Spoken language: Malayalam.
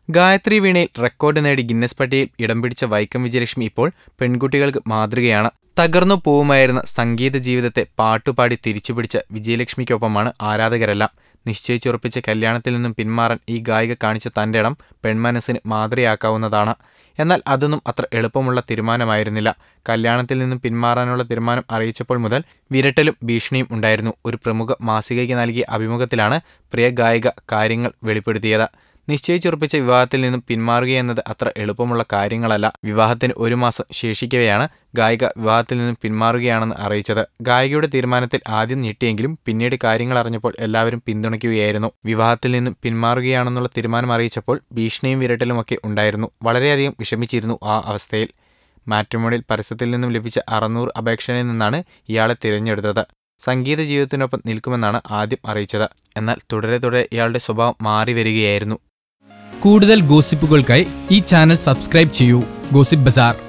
ഗായത്രി വീണയിൽ റെക്കോർഡ് നേടി ഗിന്നസ് പട്ടികയിൽ ഇടം പിടിച്ച വൈക്കം വിജയലക്ഷ്മി ഇപ്പോൾ പെൺകുട്ടികൾക്ക് മാതൃകയാണ് തകർന്നു പോവുമായിരുന്ന സംഗീത ജീവിതത്തെ പാട്ടുപാടി തിരിച്ചുപിടിച്ച വിജയലക്ഷ്മിക്കൊപ്പമാണ് ആരാധകരെല്ലാം നിശ്ചയിച്ചുറപ്പിച്ച കല്യാണത്തിൽ നിന്നും പിന്മാറാൻ ഈ ഗായിക കാണിച്ച തന്റെ ഇടം പെൺമനസ്സിന് മാതൃയാക്കാവുന്നതാണ് എന്നാൽ അതൊന്നും അത്ര എളുപ്പമുള്ള തീരുമാനമായിരുന്നില്ല കല്യാണത്തിൽ നിന്നും പിന്മാറാനുള്ള തീരുമാനം അറിയിച്ചപ്പോൾ മുതൽ വിരട്ടലും ഭീഷണിയും ഉണ്ടായിരുന്നു ഒരു പ്രമുഖ മാസികയ്ക്ക് നൽകിയ അഭിമുഖത്തിലാണ് പ്രിയ ഗായിക കാര്യങ്ങൾ വെളിപ്പെടുത്തിയത് നിശ്ചയിച്ചുറപ്പിച്ച വിവാഹത്തിൽ നിന്നും പിന്മാറുകയെന്നത് അത്ര എളുപ്പമുള്ള കാര്യങ്ങളല്ല വിവാഹത്തിന് ഒരു മാസം ശേഷിക്കവെയാണ് ഗായിക വിവാഹത്തിൽ നിന്നും പിന്മാറുകയാണെന്ന് അറിയിച്ചത് ഗായികയുടെ തീരുമാനത്തിൽ ആദ്യം ഞെട്ടിയെങ്കിലും പിന്നീട് കാര്യങ്ങൾ അറിഞ്ഞപ്പോൾ എല്ലാവരും പിന്തുണയ്ക്കുകയായിരുന്നു വിവാഹത്തിൽ നിന്നും പിന്മാറുകയാണെന്നുള്ള തീരുമാനം അറിയിച്ചപ്പോൾ ഭീഷണിയും വിരട്ടലുമൊക്കെ ഉണ്ടായിരുന്നു വളരെയധികം വിഷമിച്ചിരുന്നു ആ അവസ്ഥയിൽ മാട്രിമോണിയിൽ പരസ്യത്തിൽ നിന്നും ലഭിച്ച അറുന്നൂറ് അപേക്ഷയിൽ നിന്നാണ് ഇയാളെ തിരഞ്ഞെടുത്തത് സംഗീത ജീവിതത്തിനൊപ്പം നിൽക്കുമെന്നാണ് ആദ്യം അറിയിച്ചത് എന്നാൽ തുടരെ തുടരെ ഇയാളുടെ സ്വഭാവം മാറി വരികയായിരുന്നു കൂടുതൽ ഗോസിപ്പുകൾക്കായി ഈ ചാനൽ സബ്സ്ക്രൈബ് ചെയ്യൂ ഗോസിപ്പ് ബസാർ